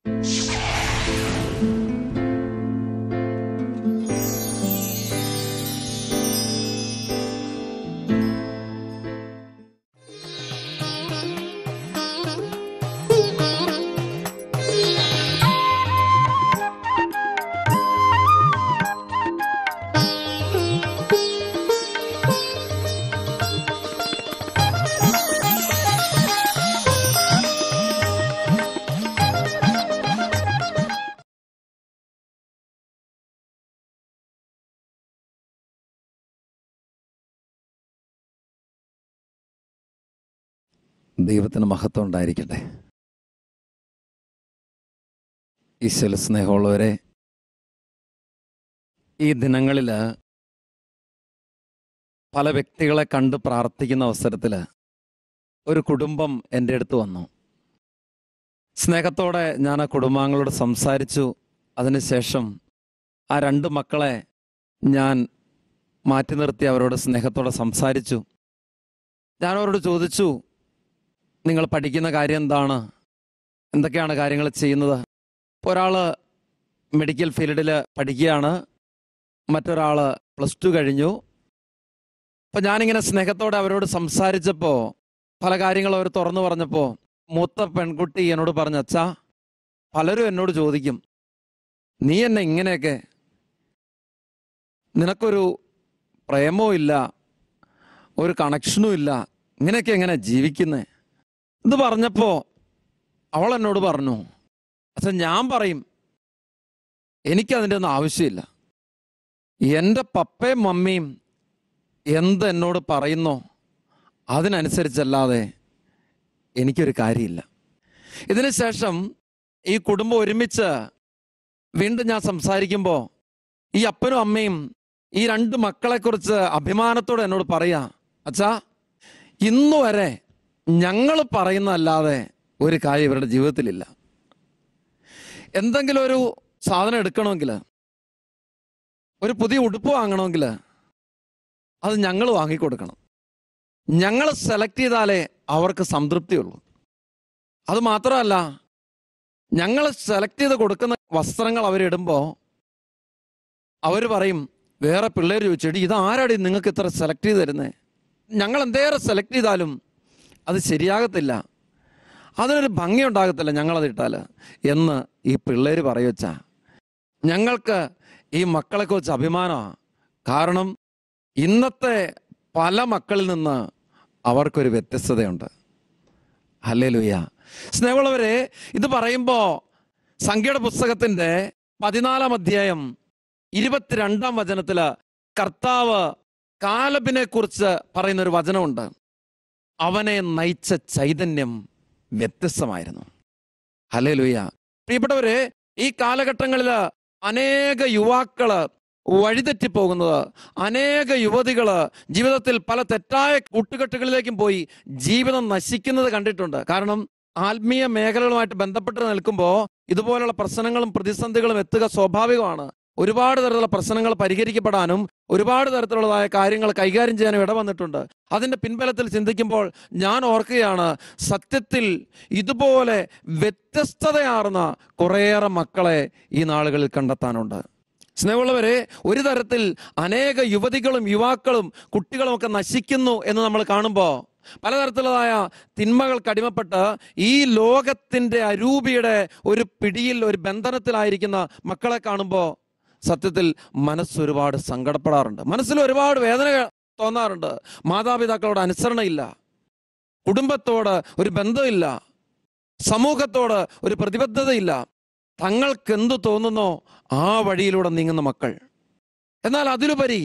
ദൈവത്തിന് മഹത്വം ഉണ്ടായിരിക്കട്ടെ ഈശ്വര സ്നേഹമുള്ളവരെ ഈ ദിനങ്ങളിൽ പല വ്യക്തികളെ കണ്ട് പ്രാർത്ഥിക്കുന്ന അവസരത്തിൽ ഒരു കുടുംബം എൻ്റെ അടുത്ത് വന്നു സ്നേഹത്തോടെ ഞാൻ ആ കുടുംബാംഗങ്ങളോട് സംസാരിച്ചു അതിനുശേഷം ആ രണ്ട് മക്കളെ ഞാൻ മാറ്റി നിർത്തി അവരോട് സ്നേഹത്തോടെ സംസാരിച്ചു ഞാൻ അവരോട് ചോദിച്ചു നിങ്ങൾ പഠിക്കുന്ന കാര്യം എന്താണ് എന്തൊക്കെയാണ് കാര്യങ്ങൾ ചെയ്യുന്നത് ഒരാൾ മെഡിക്കൽ ഫീൽഡിൽ പഠിക്കുകയാണ് മറ്റൊരാൾ പ്ലസ് ടു കഴിഞ്ഞു അപ്പം ഞാനിങ്ങനെ സ്നേഹത്തോടെ അവരോട് സംസാരിച്ചപ്പോൾ പല കാര്യങ്ങളും അവർ തുറന്നു പറഞ്ഞപ്പോൾ മൂത്ത പെൺകുട്ടി എന്നോട് പറഞ്ഞു അച്ഛാ പലരും എന്നോട് ചോദിക്കും നീ എന്നെ ഇങ്ങനെയൊക്കെ നിനക്കൊരു പ്രേമവും ഇല്ല ഒരു കണക്ഷനും ഇല്ല ഇങ്ങനെയൊക്കെ എങ്ങനെ ജീവിക്കുന്നേ ഇത് പറഞ്ഞപ്പോ അവൾ എന്നോട് പറഞ്ഞു പക്ഷെ ഞാൻ പറയും എനിക്കതിൻ്റെ ഒന്നും ആവശ്യമില്ല എൻ്റെ പപ്പയും മമ്മിയും എന്ത് എന്നോട് പറയുന്നോ അതിനനുസരിച്ചല്ലാതെ എനിക്കൊരു കാര്യമില്ല ഇതിന് ശേഷം ഈ കുടുംബം ഒരുമിച്ച് വീണ്ടും ഞാൻ സംസാരിക്കുമ്പോൾ ഈ അപ്പനും അമ്മയും ഈ രണ്ട് മക്കളെക്കുറിച്ച് അഭിമാനത്തോടെ എന്നോട് പറയാ അച്ഛാ ഇന്നു വരെ ഞങ്ങൾ പറയുന്നതല്ലാതെ ഒരു കാര്യം ഇവരുടെ ജീവിതത്തിലില്ല എന്തെങ്കിലും ഒരു സാധനം എടുക്കണമെങ്കിൽ ഒരു പുതിയ ഉടുപ്പ് വാങ്ങണമെങ്കിൽ അത് ഞങ്ങൾ വാങ്ങിക്കൊടുക്കണം ഞങ്ങൾ സെലക്ട് ചെയ്താലേ അവർക്ക് സംതൃപ്തിയുള്ളൂ അത് മാത്രമല്ല ഞങ്ങൾ സെലക്ട് ചെയ്ത് കൊടുക്കുന്ന വസ്ത്രങ്ങൾ അവരിടുമ്പോൾ അവർ പറയും വേറെ പിള്ളേർ ചോദിച്ചിട്ട് ഇത് ആരാടി നിങ്ങൾക്ക് ഇത്ര സെലക്ട് ചെയ്ത് തരുന്നേ ഞങ്ങൾ എന്തേറെ സെലക്ട് ചെയ്താലും അത് ശരിയാകത്തില്ല അതിനൊരു ഭംഗി ഉണ്ടാകത്തില്ല ഞങ്ങളത് ഇട്ടാൽ എന്ന് ഈ പിള്ളേർ പറയുവച്ചാ ഞങ്ങൾക്ക് ഈ മക്കളെക്കുറിച്ച് അഭിമാനമാണ് കാരണം ഇന്നത്തെ പല മക്കളിൽ നിന്ന് അവർക്കൊരു വ്യത്യസ്തതയുണ്ട് അല്ലേ ലുയ്യ സ്നേഹമുള്ളവരെ ഇത് പറയുമ്പോൾ സംഖ്യയുടെ പുസ്തകത്തിൻ്റെ പതിനാലാം അധ്യായം ഇരുപത്തിരണ്ടാം വചനത്തില് കർത്താവ് കാലബിനെ കുറിച്ച് പറയുന്ന ഒരു വചനമുണ്ട് അവനെ നയിച്ച ചൈതന്യം വ്യത്യസ്തമായിരുന്നു ഹലേ ലുയ്യ പ്രിയപ്പെട്ടവരെ ഈ കാലഘട്ടങ്ങളിൽ അനേക യുവാക്കള് വഴിതെറ്റിപ്പോകുന്നത് അനേക യുവതികള് ജീവിതത്തിൽ പല തെറ്റായ കൂട്ടുകെട്ടുകളിലേക്കും പോയി ജീവിതം നശിക്കുന്നത് കണ്ടിട്ടുണ്ട് കാരണം ആത്മീയ മേഖലകളുമായിട്ട് ബന്ധപ്പെട്ട് നിൽക്കുമ്പോൾ ഇതുപോലുള്ള പ്രശ്നങ്ങളും പ്രതിസന്ധികളും എത്തുക സ്വാഭാവികമാണ് ഒരുപാട് തരത്തിലുള്ള പ്രശ്നങ്ങൾ പരിഹരിക്കപ്പെടാനും ഒരുപാട് തരത്തിലുള്ളതായ കാര്യങ്ങൾ കൈകാര്യം ചെയ്യാനും ഇടവന്നിട്ടുണ്ട് അതിന്റെ പിൻബലത്തിൽ ചിന്തിക്കുമ്പോൾ ഞാൻ ഓർക്കുകയാണ് സത്യത്തിൽ ഇതുപോലെ വ്യത്യസ്തതയാർന്ന കുറേയേറെ മക്കളെ ഈ നാളുകളിൽ കണ്ടെത്താനുണ്ട് സ്നേഹമുള്ളവരെ ഒരു തരത്തിൽ അനേക യുവതികളും യുവാക്കളും കുട്ടികളും ഒക്കെ നശിക്കുന്നു എന്ന് നമ്മൾ കാണുമ്പോൾ പലതരത്തിലുള്ളതായ തിന്മകൾക്ക് അടിമപ്പെട്ട് ഈ ലോകത്തിന്റെ അരൂപിയുടെ ഒരു പിടിയിൽ ഒരു ബന്ധനത്തിലായിരിക്കുന്ന മക്കളെ കാണുമ്പോൾ സത്യത്തിൽ മനസ്സ് ഒരുപാട് സങ്കടപ്പെടാറുണ്ട് മനസ്സിൽ ഒരുപാട് വേദന തോന്നാറുണ്ട് മാതാപിതാക്കളോട് അനുസരണയില്ല കുടുംബത്തോട് ഒരു ബന്ധമില്ല സമൂഹത്തോട് ഒരു പ്രതിബദ്ധതയില്ല തങ്ങൾക്ക് എന്തു തോന്നുന്നോ ആ വഴിയിലൂടെ നീങ്ങുന്ന മക്കൾ എന്നാൽ അതിലുപരി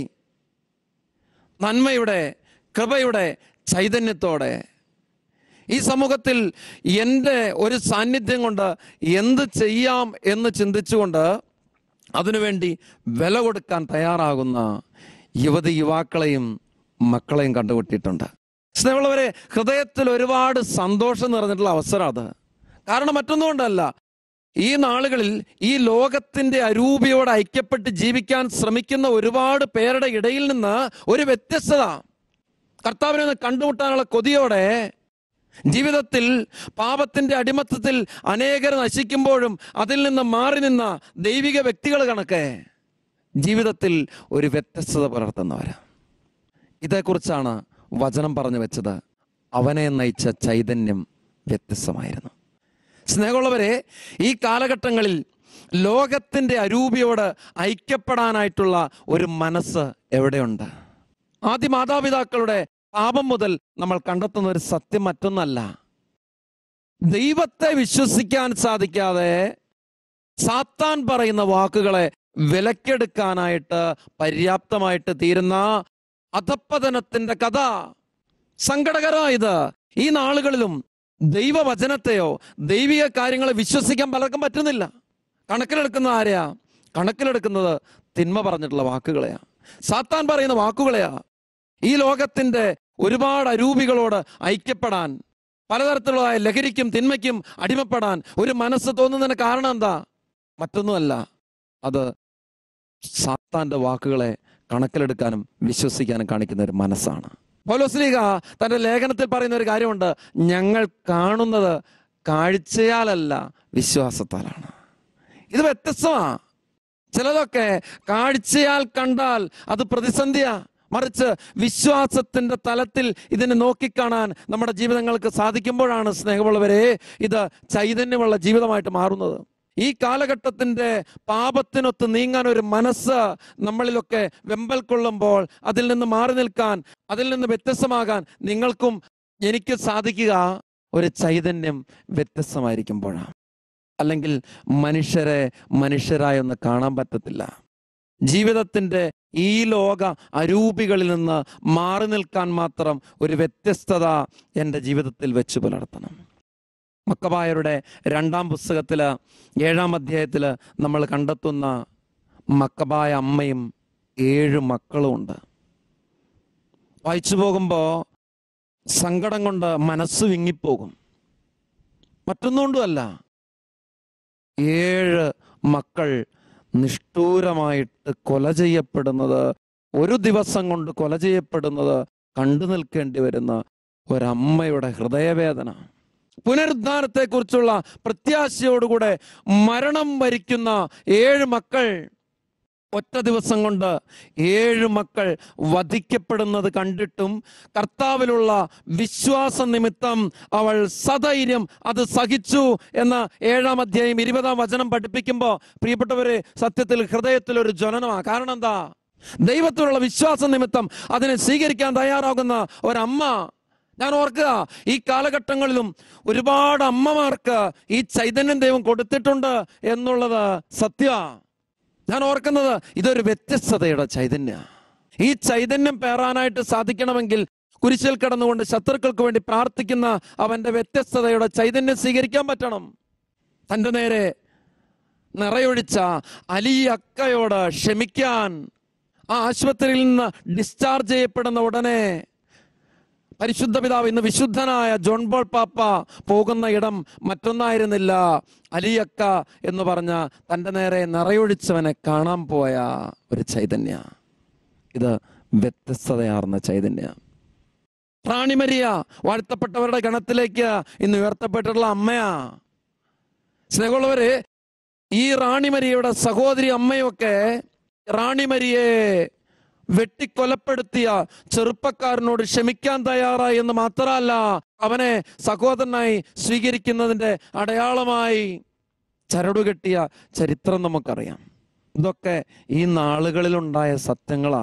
നന്മയുടെ കൃപയുടെ ചൈതന്യത്തോടെ ഈ സമൂഹത്തിൽ എൻ്റെ ഒരു സാന്നിധ്യം കൊണ്ട് എന്ത് ചെയ്യാം എന്ന് ചിന്തിച്ചുകൊണ്ട് അതിനുവേണ്ടി വില കൊടുക്കാൻ തയ്യാറാകുന്ന യുവതി യുവാക്കളെയും മക്കളെയും കണ്ടുകിട്ടിയിട്ടുണ്ട് സ്നേഹമുള്ളവരെ ഹൃദയത്തിൽ ഒരുപാട് സന്തോഷം നിറഞ്ഞിട്ടുള്ള അവസരം അത് കാരണം മറ്റൊന്നും കൊണ്ടല്ല ഈ നാളുകളിൽ ഈ ലോകത്തിന്റെ അരൂപിയോട് ഐക്യപ്പെട്ട് ജീവിക്കാൻ ശ്രമിക്കുന്ന ഒരുപാട് പേരുടെ ഇടയിൽ നിന്ന് ഒരു വ്യത്യസ്തത കർത്താവിനെ ഒന്ന് കണ്ടുമുട്ടാനുള്ള കൊതിയോടെ ജീവിതത്തിൽ പാപത്തിന്റെ അടിമത്തത്തിൽ അനേകർ നശിക്കുമ്പോഴും അതിൽ നിന്ന് മാറി നിന്ന ദൈവിക വ്യക്തികൾ കണക്കെ ജീവിതത്തിൽ ഒരു വ്യത്യസ്തത പുലർത്തുന്നവരാ ഇതേക്കുറിച്ചാണ് വചനം പറഞ്ഞു വെച്ചത് അവനെ നയിച്ച ചൈതന്യം വ്യത്യസ്തമായിരുന്നു സ്നേഹമുള്ളവരെ ഈ കാലഘട്ടങ്ങളിൽ ലോകത്തിന്റെ അരൂപിയോട് ഐക്യപ്പെടാനായിട്ടുള്ള ഒരു മനസ്സ് എവിടെയുണ്ട് ആദ്യ മാതാപിതാക്കളുടെ പാപം മുതൽ നമ്മൾ കണ്ടെത്തുന്ന ഒരു സത്യം മറ്റൊന്നല്ല ദൈവത്തെ വിശ്വസിക്കാൻ സാധിക്കാതെ സാത്താൻ പറയുന്ന വാക്കുകളെ വിലക്കെടുക്കാനായിട്ട് പര്യാപ്തമായിട്ട് തീരുന്ന അധപ്പതനത്തിന്റെ കഥ സങ്കടകരമായത് ഈ നാളുകളിലും ദൈവവചനത്തെയോ ദൈവിക കാര്യങ്ങളെ വിശ്വസിക്കാൻ പലർക്കും പറ്റുന്നില്ല കണക്കിലെടുക്കുന്ന ആരെയാ കണക്കിലെടുക്കുന്നത് തിന്മ പറഞ്ഞിട്ടുള്ള വാക്കുകളെയാ സാത്താൻ പറയുന്ന വാക്കുകളെയാ ഈ ലോകത്തിന്റെ ഒരുപാട് അരൂപികളോട് ഐക്യപ്പെടാൻ പലതരത്തിലുള്ള ലഹരിക്കും തിന്മയ്ക്കും അടിമപ്പെടാൻ ഒരു മനസ്സ് തോന്നുന്നതിന് കാരണം എന്താ മറ്റൊന്നുമല്ല അത് സാത്താന്റെ വാക്കുകളെ കണക്കിലെടുക്കാനും വിശ്വസിക്കാനും കാണിക്കുന്ന ഒരു മനസ്സാണ് പൗലോസ്ലീഗ തന്റെ ലേഖനത്തിൽ പറയുന്ന ഒരു കാര്യമുണ്ട് ഞങ്ങൾ കാണുന്നത് കാഴ്ചയാലല്ല വിശ്വാസത്താലാണ് ഇത് വ്യത്യസ്തമാ ചിലതൊക്കെ കാഴ്ചയാൽ കണ്ടാൽ അത് പ്രതിസന്ധിയാ മറിച്ച് വിശ്വാസത്തിന്റെ തലത്തിൽ ഇതിനെ നോക്കിക്കാണാൻ നമ്മുടെ ജീവിതങ്ങൾക്ക് സാധിക്കുമ്പോഴാണ് സ്നേഹമുള്ളവരെ ഇത് ചൈതന്യമുള്ള ജീവിതമായിട്ട് മാറുന്നത് ഈ കാലഘട്ടത്തിന്റെ പാപത്തിനൊത്ത് നീങ്ങാൻ ഒരു മനസ്സ് നമ്മളിലൊക്കെ വെമ്പൽ കൊള്ളുമ്പോൾ അതിൽ നിന്ന് മാറി നിൽക്കാൻ അതിൽ നിന്ന് വ്യത്യസ്തമാകാൻ നിങ്ങൾക്കും എനിക്ക് സാധിക്കുക ഒരു ചൈതന്യം വ്യത്യസ്തമായിരിക്കുമ്പോഴാണ് അല്ലെങ്കിൽ മനുഷ്യരെ മനുഷ്യരായൊന്ന് കാണാൻ പറ്റത്തില്ല ജീവിതത്തിന്റെ ഈ ലോക അരൂപികളിൽ നിന്ന് മാറി നിൽക്കാൻ മാത്രം ഒരു വ്യത്യസ്തത എൻ്റെ ജീവിതത്തിൽ വെച്ച് പുലർത്തണം മക്കബായരുടെ രണ്ടാം പുസ്തകത്തില് ഏഴാം അധ്യായത്തില് നമ്മൾ കണ്ടെത്തുന്ന മക്കബായ അമ്മയും ഏഴ് മക്കളും ഉണ്ട് വായിച്ചു പോകുമ്പോൾ സങ്കടം കൊണ്ട് മനസ്സ് വിങ്ങിപ്പോകും മറ്റൊന്നുകൊണ്ടുമല്ല ഏഴ് മക്കൾ നിഷ്ഠൂരമായിട്ട് കൊല ചെയ്യപ്പെടുന്നത് ഒരു ദിവസം കൊണ്ട് കൊല ചെയ്യപ്പെടുന്നത് കണ്ടു നിൽക്കേണ്ടി വരുന്ന ഒരമ്മയുടെ ഹൃദയവേദന പുനരുദ്ധാനത്തെക്കുറിച്ചുള്ള പ്രത്യാശയോടുകൂടെ മരണം വരിക്കുന്ന ഏഴ് മക്കൾ ഒറ്റ ദിവസം കൊണ്ട് ഏഴ് മക്കൾ വധിക്കപ്പെടുന്നത് കണ്ടിട്ടും കർത്താവിലുള്ള വിശ്വാസ നിമിത്തം അവൾ സധൈര്യം അത് സഹിച്ചു എന്ന ഏഴാം അധ്യായം ഇരുപതാം വചനം പഠിപ്പിക്കുമ്പോൾ പ്രിയപ്പെട്ടവരെ സത്യത്തിൽ ഹൃദയത്തിൽ ഒരു ജ്വലനമാണ് കാരണം എന്താ ദൈവത്തിലുള്ള വിശ്വാസ നിമിത്തം അതിനെ സ്വീകരിക്കാൻ തയ്യാറാകുന്ന ഒരമ്മ ഞാൻ ഓർക്കുക ഈ കാലഘട്ടങ്ങളിലും ഒരുപാട് അമ്മമാർക്ക് ഈ ചൈതന്യം ദൈവം കൊടുത്തിട്ടുണ്ട് എന്നുള്ളത് സത്യമാണ് ഞാൻ ഓർക്കുന്നത് ഇതൊരു വ്യത്യസ്തതയുടെ ചൈതന്യ ഈ ചൈതന്യം പേറാനായിട്ട് സാധിക്കണമെങ്കിൽ കുരിശിൽ കിടന്നുകൊണ്ട് ശത്രുക്കൾക്ക് വേണ്ടി പ്രാർത്ഥിക്കുന്ന അവന്റെ വ്യത്യസ്തതയുടെ ചൈതന്യം സ്വീകരിക്കാൻ പറ്റണം തൻ്റെ നേരെ നിറയൊഴിച്ച അലി അക്കയോട് ക്ഷമിക്കാൻ ആ ആശുപത്രിയിൽ നിന്ന് ഡിസ്ചാർജ് ചെയ്യപ്പെടുന്ന ഉടനെ പരിശുദ്ധ പിതാവ് ഇന്ന് വിശുദ്ധനായ ജോൺ ബോൾ പാപ്പ പോകുന്ന ഇടം മറ്റൊന്നായിരുന്നില്ല അലിയക്ക എന്ന് പറഞ്ഞ തൻ്റെ നേരെ നിറയൊഴിച്ചവനെ കാണാൻ പോയ ഒരു ചൈതന്യ ഇത് വ്യത്യസ്തതയാർന്ന ചൈതന്യ റാണിമരിയ വാഴ്ത്തപ്പെട്ടവരുടെ ഗണത്തിലേക്ക് ഇന്ന് ഉയർത്തപ്പെട്ടിട്ടുള്ള അമ്മയാ സ്നേഹമുള്ളവര് ഈ റാണിമരിയയുടെ സഹോദരി അമ്മയൊക്കെ റാണിമരിയെ വെട്ടിക്കൊലപ്പെടുത്തിയ ചെറുപ്പക്കാരനോട് ക്ഷമിക്കാൻ തയ്യാറായി എന്ന് മാത്രമല്ല അവനെ സഹോദരനായി സ്വീകരിക്കുന്നതിന്റെ അടയാളമായി ചരടുകെട്ടിയ ചരിത്രം നമുക്കറിയാം ഇതൊക്കെ ഈ നാളുകളിലുണ്ടായ സത്യങ്ങളാ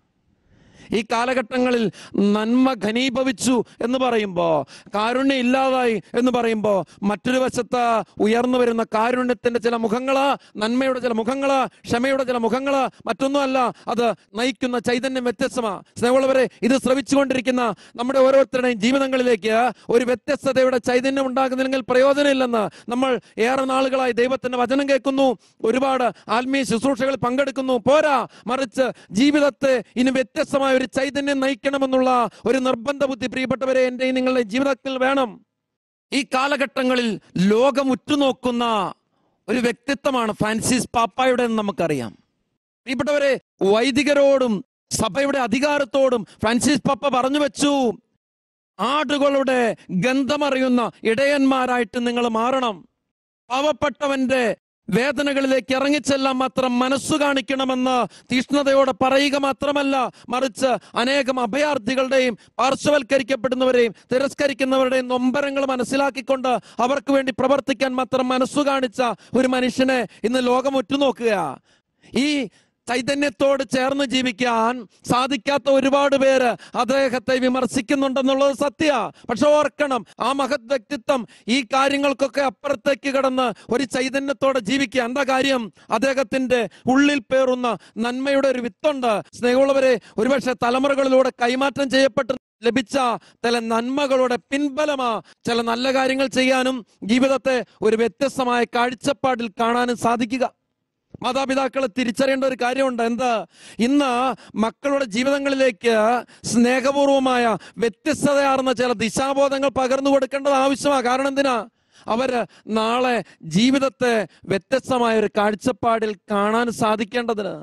ഈ കാലഘട്ടങ്ങളിൽ നന്മ ഘനീഭവിച്ചു എന്ന് പറയുമ്പോൾ കാരുണ്യം ഇല്ലാതായി എന്ന് പറയുമ്പോൾ മറ്റൊരു വശത്ത് ഉയർന്നു വരുന്ന കാരുണ്യത്തിന്റെ ചില മുഖങ്ങള് നന്മയുടെ ചില മുഖങ്ങള് ക്ഷമയുടെ ചില മുഖങ്ങള് മറ്റൊന്നുമല്ല അത് നയിക്കുന്ന ചൈതന്യം വ്യത്യസ്തമാ സ്നേഹമുള്ളവരെ ഇത് ശ്രവിച്ചുകൊണ്ടിരിക്കുന്ന നമ്മുടെ ഓരോരുത്തരുടെയും ജീവിതങ്ങളിലേക്ക് ഒരു വ്യത്യസ്തതയുടെ ചൈതന്യം ഉണ്ടാകുന്നില്ലെങ്കിൽ പ്രയോജനമില്ലെന്ന് നമ്മൾ ഏറെ നാളുകളായി ദൈവത്തിന്റെ വചനം കേൾക്കുന്നു ഒരുപാട് ആത്മീയ ശുശ്രൂഷകളിൽ പങ്കെടുക്കുന്നു പോരാ മറിച്ച് ജീവിതത്തെ ഇനി വ്യത്യസ്തമായ ഒരു ചൈതന്യം നയിക്കണമെന്നുള്ള ഒരു നിർബന്ധ ബുദ്ധി പ്രിയപ്പെട്ടവരെ എൻ്റെ നിങ്ങളുടെ ജീവിതത്തിൽ വേണം ഈ കാലഘട്ടങ്ങളിൽ ലോകം ഉറ്റുനോക്കുന്ന ഒരു വ്യക്തിത്വമാണ് ഫ്രാൻസിസ് പാപ്പായുടെ എന്ന് നമുക്കറിയാം പ്രിയപ്പെട്ടവരെ വൈദികരോടും സഭയുടെ അധികാരത്തോടും ഫ്രാൻസിസ് പാപ്പ പറഞ്ഞു വെച്ചു ആടുകളുടെ ഗന്ധമറിയുന്ന ഇടയന്മാരായിട്ട് നിങ്ങൾ മാറണം പാവപ്പെട്ടവന്റെ വേദനകളിലേക്ക് ഇറങ്ങിച്ചെല്ലാൻ മാത്രം മനസ്സു കാണിക്കണമെന്ന് തീഷ്ണതയോടെ പറയുക മാത്രമല്ല മറിച്ച് അനേകം അഭയാർത്ഥികളുടെയും പാർശ്വവൽക്കരിക്കപ്പെടുന്നവരെയും തിരസ്കരിക്കുന്നവരുടെയും നൊമ്പരങ്ങൾ മനസ്സിലാക്കിക്കൊണ്ട് അവർക്ക് വേണ്ടി പ്രവർത്തിക്കാൻ മാത്രം മനസ്സു കാണിച്ച ഒരു മനുഷ്യനെ ഇന്ന് ലോകം ഉറ്റുനോക്കുക ഈ ചൈതന്യത്തോട് ചേർന്ന് ജീവിക്കാൻ സാധിക്കാത്ത ഒരുപാട് പേര് അദ്ദേഹത്തെ വിമർശിക്കുന്നുണ്ടെന്നുള്ളത് സത്യ പക്ഷെ ഓർക്കണം ആ മഹത് വ്യക്തിത്വം ഈ കാര്യങ്ങൾക്കൊക്കെ അപ്പുറത്തേക്ക് കടന്ന് ഒരു ചൈതന്യത്തോടെ ജീവിക്കുക എന്താ കാര്യം അദ്ദേഹത്തിന്റെ ഉള്ളിൽ പേറുന്ന നന്മയുടെ ഒരു വിത്തുണ്ട് സ്നേഹമുള്ളവരെ ഒരുപക്ഷെ തലമുറകളിലൂടെ കൈമാറ്റം ചെയ്യപ്പെട്ട് ലഭിച്ച ചില നന്മകളുടെ പിൻബലമാ ചില നല്ല കാര്യങ്ങൾ ചെയ്യാനും ജീവിതത്തെ ഒരു വ്യത്യസ്തമായ കാഴ്ചപ്പാടിൽ കാണാനും സാധിക്കുക മാതാപിതാക്കളെ തിരിച്ചറിയേണ്ട ഒരു കാര്യമുണ്ട് എന്താ ഇന്ന് മക്കളുടെ ജീവിതങ്ങളിലേക്ക് സ്നേഹപൂർവമായ വ്യത്യസ്തതയാർന്ന ചില ദിശാബോധങ്ങൾ പകർന്നു കൊടുക്കേണ്ടത് ആവശ്യമാണ് കാരണം എന്തിനാ അവര് നാളെ ജീവിതത്തെ വ്യത്യസ്തമായ ഒരു കാഴ്ചപ്പാടിൽ കാണാൻ സാധിക്കേണ്ടതിന്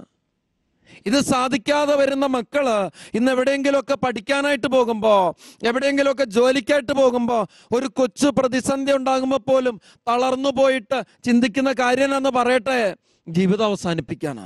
ഇത് സാധിക്കാതെ വരുന്ന മക്കള് ഇന്ന് എവിടെയെങ്കിലുമൊക്കെ പഠിക്കാനായിട്ട് പോകുമ്പോ എവിടെയെങ്കിലുമൊക്കെ ജോലിക്കായിട്ട് പോകുമ്പോ ഒരു കൊച്ചു പ്രതിസന്ധി ഉണ്ടാകുമ്പോൾ പോലും തളർന്നു പോയിട്ട് ചിന്തിക്കുന്ന കാര്യം എന്ന് പറയട്ടെ ജീവിതം അവസാനിപ്പിക്കാനാ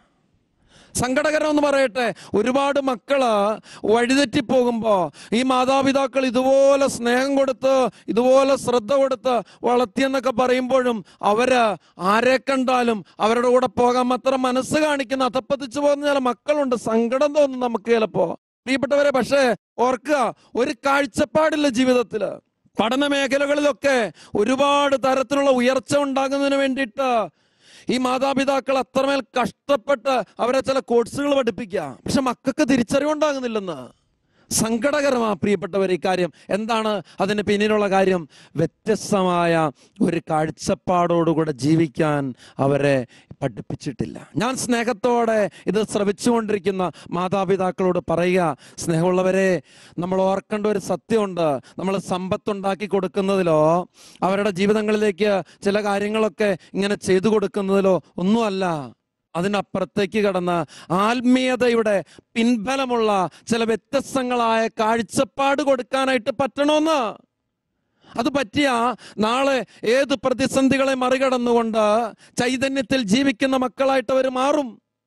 സങ്കടകരം എന്ന് പറയട്ടെ ഒരുപാട് മക്കള് വഴിതെറ്റി പോകുമ്പോ ഈ മാതാപിതാക്കൾ ഇതുപോലെ സ്നേഹം കൊടുത്ത് ഇതുപോലെ ശ്രദ്ധ കൊടുത്ത് വളർത്തിയെന്നൊക്കെ പറയുമ്പോഴും അവര് ആരെ കണ്ടാലും അവരുടെ കൂടെ പോകാൻ മാത്രം മനസ്സ് കാണിക്കുന്ന അധപ്പതിച്ചു പോകുന്ന ചില മക്കളുണ്ട് സങ്കടം തോന്നും നമുക്ക് ചിലപ്പോ പ്രിയപ്പെട്ടവരെ പക്ഷേ ഓർക്കുക ഒരു കാഴ്ചപ്പാടില്ല ജീവിതത്തില് പഠന മേഖലകളിലൊക്കെ ഒരുപാട് തരത്തിലുള്ള ഉയർച്ച ഉണ്ടാകുന്നതിന് വേണ്ടിയിട്ട് ഈ മാതാപിതാക്കൾ അത്രമേൽ കഷ്ടപ്പെട്ട് അവരെ ചില കോഴ്സുകൾ പഠിപ്പിക്കുക പക്ഷെ മക്കൾക്ക് തിരിച്ചറിവുണ്ടാകുന്നില്ലെന്ന് സങ്കടകരമാ പ്രിയപ്പെട്ടവർ ഈ കാര്യം എന്താണ് അതിന് പിന്നിലുള്ള കാര്യം വ്യത്യസ്തമായ ഒരു കാഴ്ചപ്പാടോടുകൂടെ ജീവിക്കാൻ അവരെ പഠിപ്പിച്ചിട്ടില്ല ഞാൻ സ്നേഹത്തോടെ ഇത് ശ്രവിച്ചുകൊണ്ടിരിക്കുന്ന മാതാപിതാക്കളോട് പറയുക സ്നേഹമുള്ളവരെ നമ്മൾ ഓർക്കേണ്ട ഒരു സത്യമുണ്ട് നമ്മൾ സമ്പത്തുണ്ടാക്കി കൊടുക്കുന്നതിലോ അവരുടെ ജീവിതങ്ങളിലേക്ക് ചില കാര്യങ്ങളൊക്കെ ഇങ്ങനെ ചെയ്തു കൊടുക്കുന്നതിലോ ഒന്നുമല്ല അതിനപ്പുറത്തേക്ക് കടന്ന് ആത്മീയതയുടെ പിൻബലമുള്ള ചില വ്യത്യസ്തങ്ങളായ കാഴ്ചപ്പാട് കൊടുക്കാനായിട്ട് പറ്റണമെന്ന് അത് പറ്റിയ നാളെ ഏത് പ്രതിസന്ധികളെ മറികടന്നുകൊണ്ട് ചൈതന്യത്തിൽ ജീവിക്കുന്ന മക്കളായിട്ട് അവർ മാറും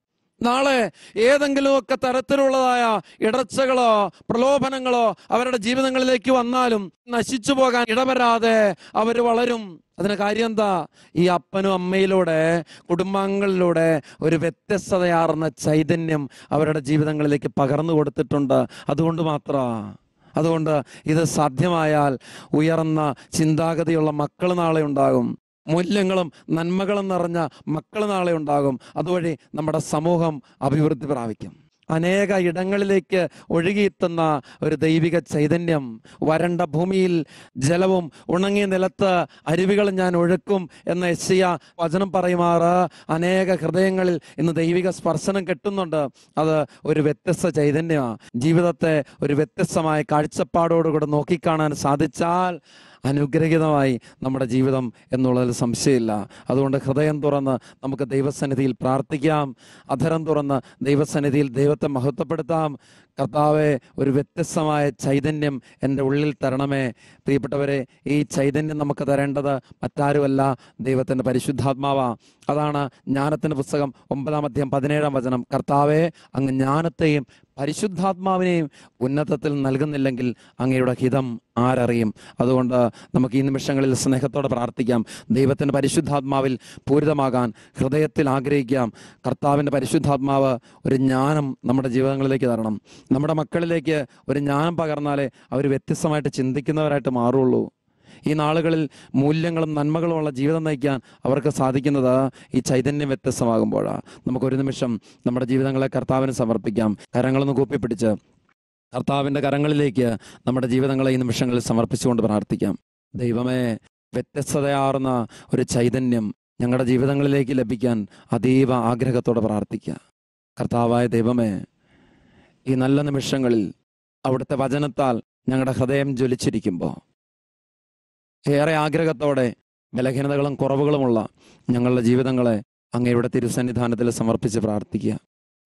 നാളെ ഏതെങ്കിലുമൊക്കെ തരത്തിലുള്ളതായ ഇടർച്ചകളോ പ്രലോഭനങ്ങളോ അവരുടെ ജീവിതങ്ങളിലേക്ക് വന്നാലും നശിച്ചു പോകാൻ ഇടവരാതെ അവർ വളരും അതിന് കാര്യം എന്താ ഈ അപ്പനും അമ്മയിലൂടെ കുടുംബാംഗങ്ങളിലൂടെ ഒരു വ്യത്യസ്തതയാർന്ന ചൈതന്യം അവരുടെ ജീവിതങ്ങളിലേക്ക് പകർന്നു കൊടുത്തിട്ടുണ്ട് അതുകൊണ്ട് മാത്രമാ അതുകൊണ്ട് ഇത് സാധ്യമായാൽ ഉയർന്ന ചിന്താഗതിയുള്ള മക്കൾ നാളെ ഉണ്ടാകും മൂല്യങ്ങളും നന്മകളും നിറഞ്ഞ മക്കൾ നാളെ ഉണ്ടാകും അതുവഴി നമ്മുടെ സമൂഹം അഭിവൃദ്ധി പ്രാപിക്കും അനേക ഇടങ്ങളിലേക്ക് ഒഴുകിയെത്തുന്ന ഒരു ദൈവിക ചൈതന്യം വരണ്ട ഭൂമിയിൽ ജലവും ഉണങ്ങിയ നിലത്ത് അരുവികളും ഞാൻ ഒഴുക്കും എന്ന എസ്സിയ വചനം പറയുമാറ് അനേക ഹൃദയങ്ങളിൽ ഇന്ന് ദൈവിക സ്പർശനം കിട്ടുന്നുണ്ട് അത് ഒരു വ്യത്യസ്ത ചൈതന്യമാണ് ജീവിതത്തെ ഒരു വ്യത്യസ്തമായ കാഴ്ചപ്പാടോടുകൂടെ നോക്കിക്കാണാൻ സാധിച്ചാൽ അനുഗ്രഹീതമായി നമ്മുടെ ജീവിതം എന്നുള്ളതിൽ സംശയമില്ല അതുകൊണ്ട് ഹൃദയം തുറന്ന് നമുക്ക് ദൈവസന്നിധിയിൽ പ്രാർത്ഥിക്കാം അധരം തുറന്ന് ദൈവസന്നിധിയിൽ ദൈവത്തെ മഹത്വപ്പെടുത്താം കർത്താവെ ഒരു വ്യത്യസ്തമായ ചൈതന്യം എൻ്റെ ഉള്ളിൽ തരണമേ പ്രിയപ്പെട്ടവരെ ഈ ചൈതന്യം നമുക്ക് തരേണ്ടത് മറ്റാരുമല്ല ദൈവത്തിൻ്റെ പരിശുദ്ധാത്മാവാ അതാണ് ജ്ഞാനത്തിൻ്റെ പുസ്തകം ഒമ്പതാം അധ്യായം പതിനേഴാം വചനം കർത്താവെ അങ്ങ് ജ്ഞാനത്തെയും പരിശുദ്ധാത്മാവിനെയും ഉന്നതത്തിൽ നൽകുന്നില്ലെങ്കിൽ അങ്ങയുടെ ഹിതം ആരറിയും അതുകൊണ്ട് നമുക്ക് ഈ നിമിഷങ്ങളിൽ സ്നേഹത്തോടെ പ്രാർത്ഥിക്കാം ദൈവത്തിൻ്റെ പരിശുദ്ധാത്മാവിൽ പൂരിതമാകാൻ ഹൃദയത്തിൽ ആഗ്രഹിക്കാം കർത്താവിൻ്റെ പരിശുദ്ധാത്മാവ് ഒരു ജ്ഞാനം നമ്മുടെ ജീവിതങ്ങളിലേക്ക് തരണം നമ്മുടെ മക്കളിലേക്ക് ഒരു ജ്ഞാനം പകർന്നാലേ അവർ വ്യത്യസ്തമായിട്ട് ചിന്തിക്കുന്നവരായിട്ട് മാറുള്ളൂ ഈ നാളുകളിൽ മൂല്യങ്ങളും നന്മകളുമുള്ള ജീവിതം നയിക്കാൻ അവർക്ക് സാധിക്കുന്നത് ഈ ചൈതന്യം വ്യത്യസ്തമാകുമ്പോഴാണ് നമുക്കൊരു നിമിഷം നമ്മുടെ ജീവിതങ്ങളെ കർത്താവിന് സമർപ്പിക്കാം കരങ്ങളൊന്ന് കൂപ്പിപ്പിടിച്ച് കർത്താവിൻ്റെ കരങ്ങളിലേക്ക് നമ്മുടെ ജീവിതങ്ങളെ ഈ നിമിഷങ്ങളിൽ സമർപ്പിച്ചുകൊണ്ട് പ്രാർത്ഥിക്കാം ദൈവമേ വ്യത്യസ്തതയാർന്ന ഒരു ചൈതന്യം ഞങ്ങളുടെ ജീവിതങ്ങളിലേക്ക് ലഭിക്കാൻ അതീവ ആഗ്രഹത്തോടെ പ്രാർത്ഥിക്കുക കർത്താവായ ദൈവമേ ഈ നല്ല നിമിഷങ്ങളിൽ അവിടുത്തെ വചനത്താൽ ഞങ്ങളുടെ ഹൃദയം ജ്വലിച്ചിരിക്കുമ്പോൾ ഏറെ ആഗ്രഹത്തോടെ ബലഹീനതകളും കുറവുകളുമുള്ള ഞങ്ങളുടെ ജീവിതങ്ങളെ അങ്ങയുടെ തിരുസന്നിധാനത്തിൽ സമർപ്പിച്ച് പ്രാർത്ഥിക്കുക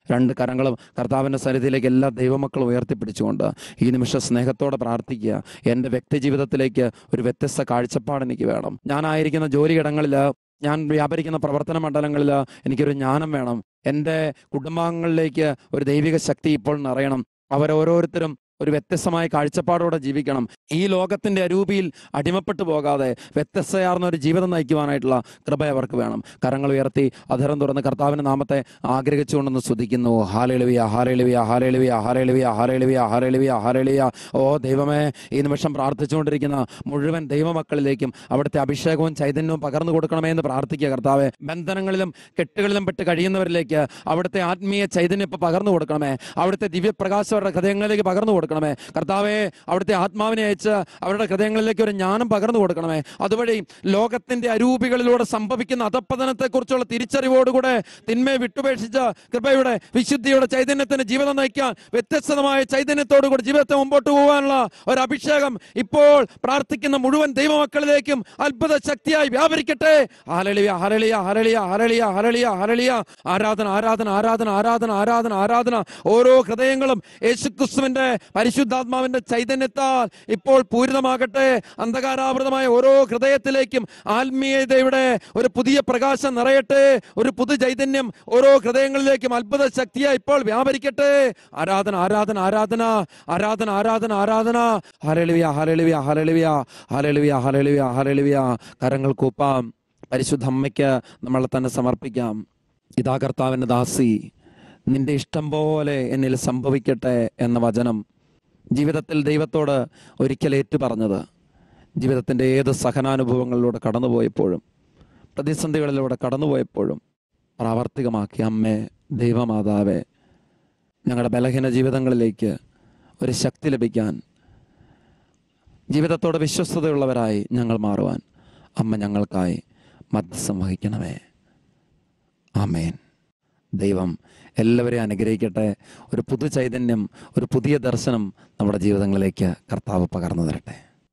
രണ്ട് കരങ്ങളും കർത്താവിൻ്റെ സന്നിധിയിലേക്ക് എല്ലാ ദൈവമക്കളും ഉയർത്തിപ്പിടിച്ചുകൊണ്ട് ഈ നിമിഷം സ്നേഹത്തോടെ പ്രാർത്ഥിക്കുക എൻ്റെ വ്യക്തി ജീവിതത്തിലേക്ക് ഒരു വ്യത്യസ്ത കാഴ്ചപ്പാട് എനിക്ക് വേണം ഞാനായിരിക്കുന്ന ജോലിയിടങ്ങളിൽ ഞാൻ വ്യാപരിക്കുന്ന പ്രവർത്തന മണ്ഡലങ്ങളിൽ എനിക്കൊരു ജ്ഞാനം വേണം എൻ്റെ കുടുംബാംഗങ്ങളിലേക്ക് ഒരു ദൈവിക ശക്തി ഇപ്പോൾ നിറയണം അവരോരോരുത്തരും ഒരു വ്യത്യസ്തമായ കാഴ്ചപ്പാടോടെ ജീവിക്കണം ഈ ലോകത്തിന്റെ അരൂപിയിൽ അടിമപ്പെട്ടു പോകാതെ വ്യത്യസ്തയാർന്ന ഒരു ജീവിതം നയിക്കുവാനായിട്ടുള്ള കൃപ അവർക്ക് വേണം കരങ്ങൾ ഉയർത്തി അധരം തുറന്ന് കർത്താവിന്റെ നാമത്തെ ആഗ്രഹിച്ചുകൊണ്ടെന്ന് സ്തുതിക്കുന്നു hallelujah hallelujah hallelujah hallelujah hallelujah hallelujah hallelujah ഓ ദൈവമേ ഈ നിമിഷം പ്രാർത്ഥിച്ചുകൊണ്ടിരിക്കുന്ന മുഴുവൻ ദൈവമക്കളിലേക്കും അവിടുത്തെ അഭിഷേകവും ചൈതന്യവും പകർന്നു കൊടുക്കണമേ എന്ന് പ്രാർത്ഥിക്കുക കർത്താവെ ബന്ധനങ്ങളിലും കെട്ടുകളിലും പെട്ട് കഴിയുന്നവരിലേക്ക് അവിടുത്തെ ആത്മീയ ചൈതന്യം ഇപ്പൊ പകർന്നു കൊടുക്കണമേ അവിടുത്തെ ദിവ്യപ്രകാശം അവരുടെ ഹൃദയങ്ങളിലേക്ക് പകർന്നു കൊടുക്കണമേ കർത്താവെ അവിടുത്തെ ആത്മാവിനെ അയച്ച് അവരുടെ ഹൃദയങ്ങളിലേക്ക് ഒരു ജ്ഞാനം പകർന്നു കൊടുക്കണമേ അതുവഴി ലോകത്തിന്റെ അരൂപികളിലൂടെ സംഭവിക്കുന്ന അധപ്പതനത്തെക്കുറിച്ചുള്ള തിരിച്ചറിവോടുകൂടെ തിന്മയെ വിട്ടുപേക്ഷിച്ച് കൃപയുടെ വിശുദ്ധിയുടെ ചൈതന്യത്തിന് ജീവിതം നയിക്കാൻ വ്യത്യസ്തമായ ചൈതന്യത്തോടുകൂടി ജീവിതത്തെ മുമ്പോട്ട് പോകാനുള്ള ഒരു അഭിഷേകം ഇപ്പോൾ പ്രാർത്ഥിക്കുന്ന മുഴുവൻ ദൈവമക്കളിലേക്കും അത്ഭുത ശക്തിയായി വ്യാപരിക്കട്ടെ ഹരളിയ ഹരളിയ ഹരളിയ ഹരളിയ ഹരളിയ ഹരളിയ ആരാധന ആരാധന ആരാധന ആരാധന ആരാധന ആരാധന ഓരോ ഹൃദയങ്ങളും യേശുക്രിസ്തുവിന്റെ പരിശുദ്ധാത്മാവിന്റെ ചൈതന്യത്താൽ ഇപ്പോൾ പൂരിതമാകട്ടെ അന്ധകാരാവൃതമായ ഓരോ ഹൃദയത്തിലേക്കും ആത്മീയതയുടെ ഒരു പുതിയ പ്രകാശം നിറയട്ടെ ഒരു പുതു ചൈതന്യം ഓരോ ഹൃദയങ്ങളിലേക്കും അത്ഭുത ശക്തിയായി ഇപ്പോൾ വ്യാപരിക്കട്ടെ ആരാധന ആരാധന ആരാധന ആരാധന ആരാധന ആരാധന ഹരളിവിയ ഹരളിവിയ ഹരളിവിയ ഹരളിവിയ ഹരളിവിയ ഹരളിവിയ കരങ്ങൾ കൂപ്പാം പരിശുദ്ധ അമ്മയ്ക്ക് നമ്മളെ തന്നെ സമർപ്പിക്കാം ഇതാ കർത്താവിൻ്റെ ദാസി നിന്റെ ഇഷ്ടം പോലെ എന്നിൽ സംഭവിക്കട്ടെ എന്ന വചനം ജീവിതത്തിൽ ദൈവത്തോട് ഒരിക്കൽ ഏറ്റു പറഞ്ഞത് ജീവിതത്തിൻ്റെ ഏത് സഹനാനുഭവങ്ങളിലൂടെ കടന്നുപോയപ്പോഴും പ്രതിസന്ധികളിലൂടെ കടന്നുപോയപ്പോഴും പ്രാവർത്തികമാക്കി അമ്മേ ദൈവമാതാവേ ഞങ്ങളുടെ ബലഹീന ജീവിതങ്ങളിലേക്ക് ഒരു ശക്തി ലഭിക്കാൻ ജീവിതത്തോട് വിശ്വസ്തതയുള്ളവരായി ഞങ്ങൾ മാറുവാൻ അമ്മ ഞങ്ങൾക്കായി മധ്യസ്ഥം വഹിക്കണമേ ആമേൻ ദൈവം എല്ലാവരെയും അനുഗ്രഹിക്കട്ടെ ഒരു പുതു ചൈതന്യം ഒരു പുതിയ ദർശനം നമ്മുടെ ജീവിതങ്ങളിലേക്ക് കർത്താവ് പകർന്നു തരട്ടെ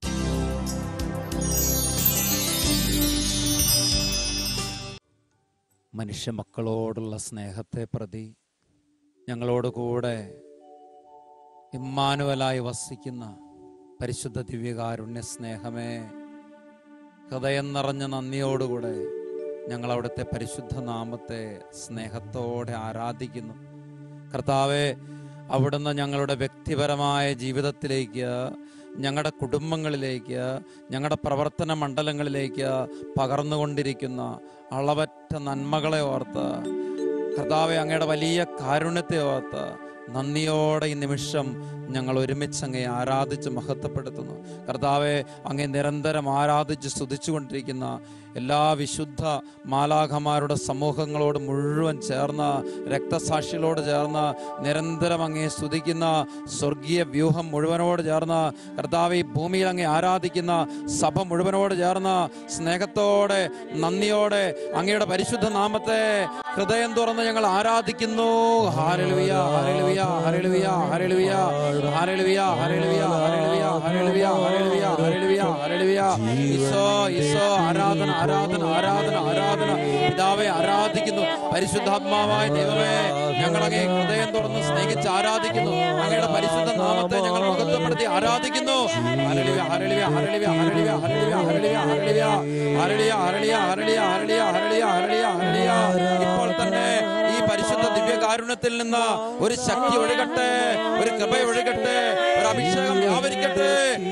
മനുഷ്യ മക്കളോടുള്ള സ്നേഹത്തെ പ്രതി ഞങ്ങളോട് കൂടെ ഇമ്മാനുവലായി വസിക്കുന്ന പരിശുദ്ധ ദിവ്യകാരുണ്യ സ്നേഹമേ ഹൃദയം നിറഞ്ഞ നന്ദിയോടുകൂടെ ഞങ്ങൾ അവിടുത്തെ പരിശുദ്ധ നാമത്തെ സ്നേഹത്തോടെ ആരാധിക്കുന്നു കർത്താവെ അവിടുന്ന് ഞങ്ങളുടെ വ്യക്തിപരമായ ജീവിതത്തിലേക്ക് ഞങ്ങളുടെ കുടുംബങ്ങളിലേക്ക് ഞങ്ങളുടെ പ്രവർത്തന മണ്ഡലങ്ങളിലേക്ക് പകർന്നുകൊണ്ടിരിക്കുന്ന അളവറ്റ നന്മകളെ ഓർത്ത് കർത്താവെ അങ്ങയുടെ വലിയ കാരുണ്യത്തെ ഓർത്ത് നന്ദിയോടെ ഈ നിമിഷം ഞങ്ങൾ ഒരുമിച്ച് അങ്ങേ ആരാധിച്ച് മഹത്വപ്പെടുത്തുന്നു കർത്താവെ അങ്ങേ നിരന്തരം ആരാധിച്ച് സ്തുതിച്ചുകൊണ്ടിരിക്കുന്ന എല്ലാ വിശുദ്ധ മാലാഖമാരുടെ സമൂഹങ്ങളോട് മുഴുവൻ ചേർന്ന് രക്തസാക്ഷികളോട് ചേർന്ന് നിരന്തരം അങ്ങേ സ്തുതിക്കുന്ന സ്വർഗീയ വ്യൂഹം മുഴുവനോട് ചേർന്ന് കർത്താവ് ഈ ഭൂമിയിൽ അങ്ങേ ആരാധിക്കുന്ന സഭ മുഴുവനോട് ചേർന്ന് സ്നേഹത്തോടെ നന്ദിയോടെ അങ്ങയുടെ പരിശുദ്ധ നാമത്തെ ഹൃദയം തുറന്ന് ഞങ്ങൾ ആരാധിക്കുന്നു ഹാരലുവിയ ഹാരലുവിയ ഹാരലുവിയ ഹാരലുവിയ ഹാരലുവിയ ഹാരലുവിയ ഹാരലുവിയ ഹാരലുവിയ ഹാരലുവിയ ഹാരലുവിയ ഹാരലുവിയ ഈശോ ഈശോ ആരാധന ആരാധന ആരാധന ആരാധന പിതാവെ ആരാധിക്കുന്നു പരിശുദ്ധാത്മാവായ ദൈവമേ ഞങ്ങൾ അങ്ങേ ഹൃദയം തുറന്ന് സ്നേഹിച്ച് ആരാധിക്കുന്നു അങ്ങയുടെ പരിശുദ്ധ നാമത്തെ ഞങ്ങൾ മഹത്വപ്പെടുത്തി ആരാധിക്കുന്നു ഹരളിയ ഹരളിയ ഹരളിയ ഹരളിയ ഹരളിയ ഹരളിയ ഹരളിയ ഹരളിയ ഹരളിയ ഹരളിയ ഹരളിയ ഹരളിയ ഹരളിയ ഹരളിയ ഇപ്പോൾ തന്നെ ഈ പരിശുദ്ധ ദിവ്യകാരുണ്യത്തിൽ നിന്ന് ഒരു ശക്തി ഒഴുകട്ടെ ഒരു കൃപ ഒഴുകട്ടെ ഒരു അഭിഷേകം വ്യാപരിക്കട്ടെ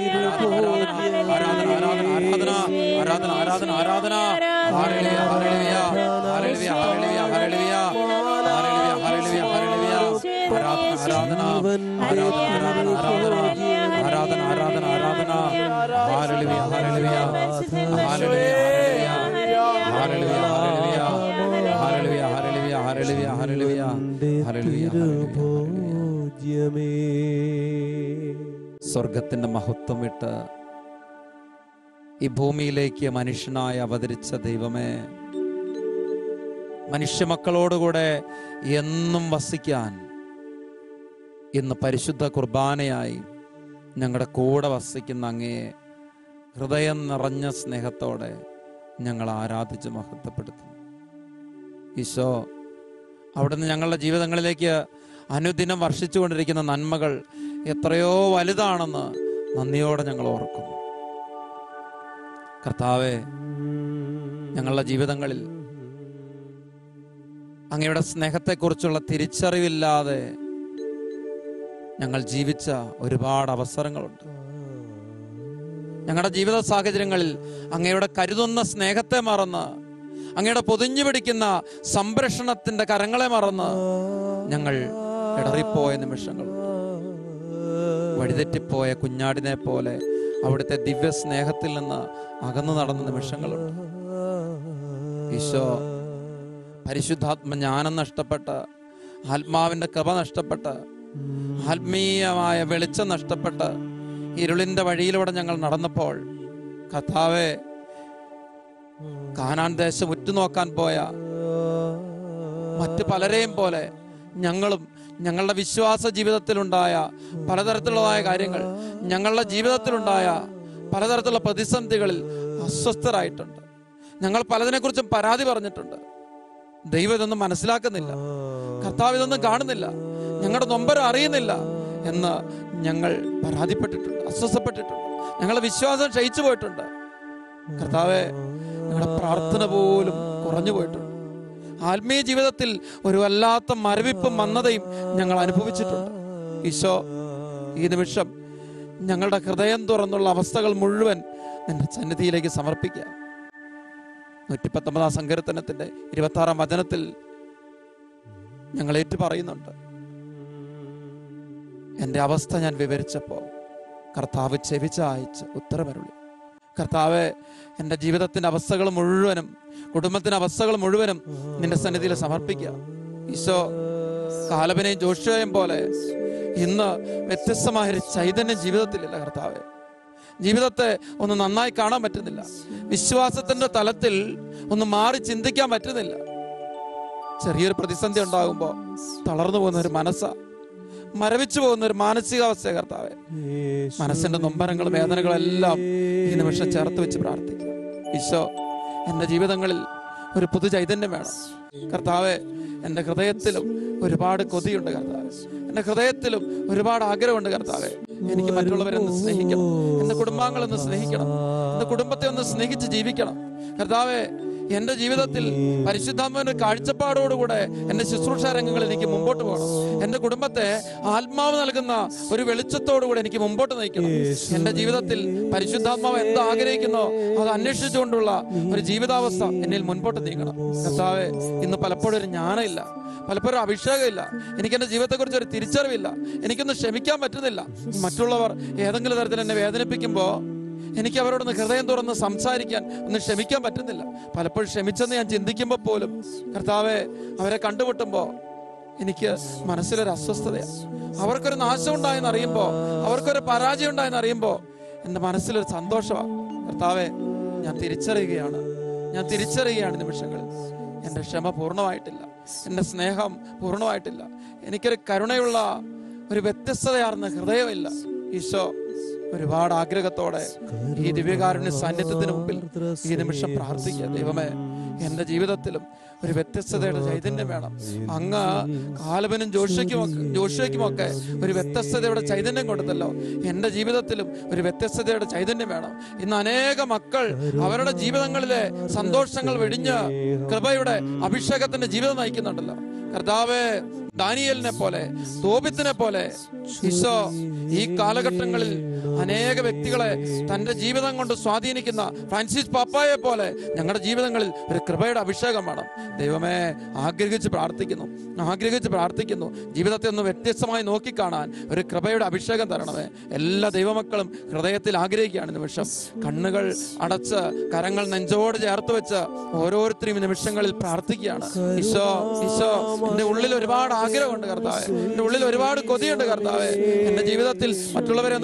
ആരാധന ആരാധന ആരാധന ആരാധന ആരാധന ആരാധന ഹരളിയ ഹരളിയ ഹരളിയ ഹരളിയ ഹരളിയ ഹരളിയ ഹരളിയ ഹരളിയ ആരാധന ആരാധന ആരാധന ആരാധന ആരാധന ആരാധന ആരാധന ഹരളിയ ഹരളിയ ഹരളിയ ഹരളിയ ഹരളിയ ഹരളിയ ഹരളിയ ഹരളിയ ഹരളിയ പൂജ്യമേ സ്വർഗത്തിന്റെ മഹത്വം വിട്ട് ഈ ഭൂമിയിലേക്ക് മനുഷ്യനായി അവതരിച്ച ദൈവമേ മനുഷ്യമക്കളോടുകൂടെ എന്നും വസിക്കാൻ ഇന്ന് പരിശുദ്ധ കുർബാനയായി ഞങ്ങളുടെ കൂടെ വസിക്കുന്ന അങ്ങേ ഹൃദയം നിറഞ്ഞ സ്നേഹത്തോടെ ഞങ്ങൾ ആരാധിച്ച് മഹത്വപ്പെടുത്തുന്നു ഈശോ അവിടുന്ന് ഞങ്ങളുടെ ജീവിതങ്ങളിലേക്ക് അനുദിനം വർഷിച്ചുകൊണ്ടിരിക്കുന്ന നന്മകൾ എത്രയോ വലുതാണെന്ന് നന്ദിയോടെ ഞങ്ങൾ ഓർക്കുന്നു കർത്താവെ ഞങ്ങളുടെ ജീവിതങ്ങളിൽ അങ്ങയുടെ സ്നേഹത്തെക്കുറിച്ചുള്ള തിരിച്ചറിവില്ലാതെ ഞങ്ങൾ ജീവിച്ച ഒരുപാട് അവസരങ്ങളുണ്ട് ഞങ്ങളുടെ ജീവിത സാഹചര്യങ്ങളിൽ അങ്ങയുടെ കരുതുന്ന സ്നേഹത്തെ മറന്ന് അങ്ങയുടെ പൊതിഞ്ഞു പിടിക്കുന്ന സംരക്ഷണത്തിന്റെ കരങ്ങളെ മറന്ന് ഞങ്ങൾ ഇടറിപ്പോയ നിമിഷങ്ങൾ വഴിതെറ്റിപ്പോയ കുഞ്ഞാടിനെ പോലെ അവിടുത്തെ ദിവ്യ സ്നേഹത്തിൽ നിന്ന് അകന്നു നടന്ന നിമിഷങ്ങളുണ്ട് ഈശോ പരിശുദ്ധാത്മ ജ്ഞാനം നഷ്ടപ്പെട്ട് ആത്മാവിന്റെ കൃപ നഷ്ടപ്പെട്ട് ആത്മീയമായ വെളിച്ചം നഷ്ടപ്പെട്ട് ഇരുളിന്റെ വഴിയിലൂടെ ഞങ്ങൾ നടന്നപ്പോൾ കഥാവെ കാനാൻ ദേശം ഉറ്റുനോക്കാൻ പോയ മറ്റ് പലരെയും പോലെ ഞങ്ങളും ഞങ്ങളുടെ വിശ്വാസ ജീവിതത്തിലുണ്ടായ പലതരത്തിലുള്ളതായ കാര്യങ്ങൾ ഞങ്ങളുടെ ജീവിതത്തിലുണ്ടായ പലതരത്തിലുള്ള പ്രതിസന്ധികളിൽ അസ്വസ്ഥരായിട്ടുണ്ട് ഞങ്ങൾ പലതിനെക്കുറിച്ചും പരാതി പറഞ്ഞിട്ടുണ്ട് ദൈവം ഇതൊന്നും മനസ്സിലാക്കുന്നില്ല കർത്താവ് ഇതൊന്നും കാണുന്നില്ല ഞങ്ങളുടെ നൊമ്പരം അറിയുന്നില്ല എന്ന് ഞങ്ങൾ പരാതിപ്പെട്ടിട്ടുണ്ട് അസ്വസ്ഥപ്പെട്ടിട്ടുണ്ട് ഞങ്ങളുടെ വിശ്വാസം ക്ഷയിച്ചു പോയിട്ടുണ്ട് കർത്താവെ ഞങ്ങളുടെ പ്രാർത്ഥന പോലും കുറഞ്ഞു പോയിട്ടുണ്ട് ആത്മീയ ജീവിതത്തിൽ ഒരു വല്ലാത്ത മരവിപ്പും മന്ദതയും ഞങ്ങൾ അനുഭവിച്ചിട്ടുണ്ട് ഈശോ ഈ നിമിഷം ഞങ്ങളുടെ ഹൃദയം തുറന്നുള്ള അവസ്ഥകൾ മുഴുവൻ നിന്റെ സന്നിധിയിലേക്ക് സമർപ്പിക്കുക നൂറ്റിപ്പത്തൊമ്പതാം സങ്കീർത്തനത്തിന്റെ ഇരുപത്തി ആറാം വചനത്തിൽ ഞങ്ങൾ ഏറ്റു പറയുന്നുണ്ട് എൻ്റെ അവസ്ഥ ഞാൻ വിവരിച്ചപ്പോൾ കർത്താവ് ചെവിച്ച അയച്ച് ഉത്തരവരുളി കർത്താവ് എൻ്റെ ജീവിതത്തിന്റെ അവസ്ഥകൾ മുഴുവനും കുടുംബത്തിന്റെ അവസ്ഥകൾ മുഴുവനും നിന്റെ സന്നിധിയിൽ സമർപ്പിക്കുക ഈശോ കാലബനെയും ജോഷുവയും പോലെ ഇന്ന് വ്യത്യസ്തമായ ഒരു ചൈതന്യം ജീവിതത്തിലില്ല കർത്താവെ ജീവിതത്തെ ഒന്ന് നന്നായി കാണാൻ പറ്റുന്നില്ല വിശ്വാസത്തിന്റെ തലത്തിൽ ഒന്ന് മാറി ചിന്തിക്കാൻ പറ്റുന്നില്ല ചെറിയൊരു പ്രതിസന്ധി ഉണ്ടാകുമ്പോൾ തളർന്നു പോകുന്ന ഒരു മനസ്സ മരവിച്ചു പോകുന്ന ഒരു മാനസികാവസ്ഥ കർത്താവെ മനസ്സിന്റെ നൊമ്പരങ്ങളും വേദനകളും എല്ലാം ഈ നിമിഷം ചേർത്ത് വെച്ച് പ്രാർത്ഥിക്കുക ഈശോ എൻ്റെ ജീവിതങ്ങളിൽ ഒരു പുതു ചൈതന്യം വേണം കർത്താവെ എൻ്റെ ഹൃദയത്തിലും ഒരുപാട് കൊതിയുണ്ട് കർത്താവെ എൻ്റെ ഹൃദയത്തിലും ഒരുപാട് ആഗ്രഹമുണ്ട് കർത്താവെ എനിക്ക് മറ്റുള്ളവരെ ഒന്ന് സ്നേഹിക്കണം എൻ്റെ കുടുംബാംഗങ്ങളെ ഒന്ന് സ്നേഹിക്കണം എൻ്റെ കുടുംബത്തെ ഒന്ന് സ്നേഹിച്ച് ജീവിക്കണം കർത്താവെ എന്റെ ജീവിതത്തിൽ പരിശുദ്ധാത്മാവിന്റെ കാഴ്ചപ്പാടോടുകൂടെ എന്റെ ശുശ്രൂഷ രംഗങ്ങളിൽ എനിക്ക് മുമ്പോട്ട് പോകണം എന്റെ കുടുംബത്തെ ആത്മാവ് നൽകുന്ന ഒരു വെളിച്ചത്തോടുകൂടെ എനിക്ക് മുമ്പോട്ട് നയിക്കണം എന്റെ ജീവിതത്തിൽ പരിശുദ്ധാത്മാവ് എന്ത് ആഗ്രഹിക്കുന്നോ അത് അന്വേഷിച്ചുകൊണ്ടുള്ള ഒരു ജീവിതാവസ്ഥ എന്നിൽ മുൻപോട്ട് നീങ്ങണം കർത്താവെ ഇന്ന് പലപ്പോഴും ഒരു ജ്ഞാനമില്ല പലപ്പോഴും അഭിഷേകമില്ല എനിക്ക് എന്റെ ജീവിതത്തെക്കുറിച്ച് ഒരു തിരിച്ചറിവില്ല എനിക്കൊന്ന് ക്ഷമിക്കാൻ പറ്റുന്നില്ല മറ്റുള്ളവർ ഏതെങ്കിലും തരത്തിൽ എന്നെ വേദനിപ്പിക്കുമ്പോൾ എനിക്ക് അവരോടൊന്ന് ഹൃദയം തുറന്ന് സംസാരിക്കാൻ ഒന്ന് ക്ഷമിക്കാൻ പറ്റുന്നില്ല പലപ്പോഴും ക്ഷമിച്ചെന്ന് ഞാൻ ചിന്തിക്കുമ്പോൾ പോലും കർത്താവെ അവരെ കണ്ടുമുട്ടുമ്പോൾ എനിക്ക് മനസ്സിലൊരു അസ്വസ്ഥതയാണ് അവർക്കൊരു നാശം ഉണ്ടായെന്ന് അറിയുമ്പോൾ അവർക്കൊരു പരാജയം ഉണ്ടായെന്ന് അറിയുമ്പോൾ എൻ്റെ മനസ്സിലൊരു സന്തോഷമാണ് കർത്താവെ ഞാൻ തിരിച്ചറിയുകയാണ് ഞാൻ തിരിച്ചറിയുകയാണ് ഈ നിമിഷങ്ങളിൽ എൻ്റെ ക്ഷമ പൂർണ്ണമായിട്ടില്ല എൻ്റെ സ്നേഹം പൂർണ്ണമായിട്ടില്ല എനിക്കൊരു കരുണയുള്ള ഒരു വ്യത്യസ്തതയാർന്ന ഹൃദയമില്ല ഈശോ ഒരുപാട് ആഗ്രഹത്തോടെ ഈ ദിവ്യകാരുണ്യ സാന്നിധ്യത്തിന് മുമ്പിൽ ഈ നിമിഷം പ്രാർത്ഥിക്കുക ദൈവമേ എന്റെ ജീവിതത്തിലും ഒരു വ്യത്യസ്തതയുടെ ചൈതന്യം വേണം അങ്ങ് കാലവനും ജോഷയ്ക്കുമൊക്കെ ജോഷയ്ക്കുമൊക്കെ ഒരു വ്യത്യസ്തതയുടെ ചൈതന്യം കൊടുത്തല്ലോ എന്റെ ജീവിതത്തിലും ഒരു വ്യത്യസ്തതയുടെ ചൈതന്യം വേണം ഇന്ന് അനേക മക്കൾ അവരുടെ ജീവിതങ്ങളിലെ സന്തോഷങ്ങൾ വെടിഞ്ഞ് കൃപയുടെ അഭിഷേകത്തിന്റെ ജീവിതം നയിക്കുന്നുണ്ടല്ലോ കർത്താവേ ദാനിയലിനെ പോലെ തോപിത്തിനെ പോലെ ഈശോ ഈ കാലഘട്ടങ്ങളിൽ അനേക വ്യക്തികളെ തന്റെ ജീവിതം കൊണ്ട് സ്വാധീനിക്കുന്ന ഫ്രാൻസിസ് പാപ്പായെ പോലെ ഞങ്ങളുടെ ജീവിതങ്ങളിൽ ഒരു കൃപയുടെ അഭിഷേകം വേണം ദൈവമേ ആഗ്രഹിച്ച് പ്രാർത്ഥിക്കുന്നു ആഗ്രഹിച്ച് പ്രാർത്ഥിക്കുന്നു ജീവിതത്തെ ഒന്ന് വ്യത്യസ്തമായി നോക്കിക്കാണാൻ ഒരു കൃപയുടെ അഭിഷേകം തരണമേ എല്ലാ ദൈവമക്കളും ഹൃദയത്തിൽ ആഗ്രഹിക്കുകയാണ് ഈ നിമിഷം കണ്ണുകൾ അടച്ച് കരങ്ങൾ നെഞ്ചോട് ചേർത്ത് വെച്ച് ഓരോരുത്തരും ഈ നിമിഷങ്ങളിൽ പ്രാർത്ഥിക്കുകയാണ് ഈശോ ഈശോ എന്റെ ഉള്ളിൽ ഒരുപാട് ആഗ്രഹമുണ്ട് കർത്താവെ എന്റെ ഉള്ളിൽ ഒരുപാട് കൊതിയുണ്ട് കർത്താവെ എന്റെ ജീവിതത്തിൽ മറ്റുള്ളവരെ ഒന്ന് സ്നേഹിക്കാൻ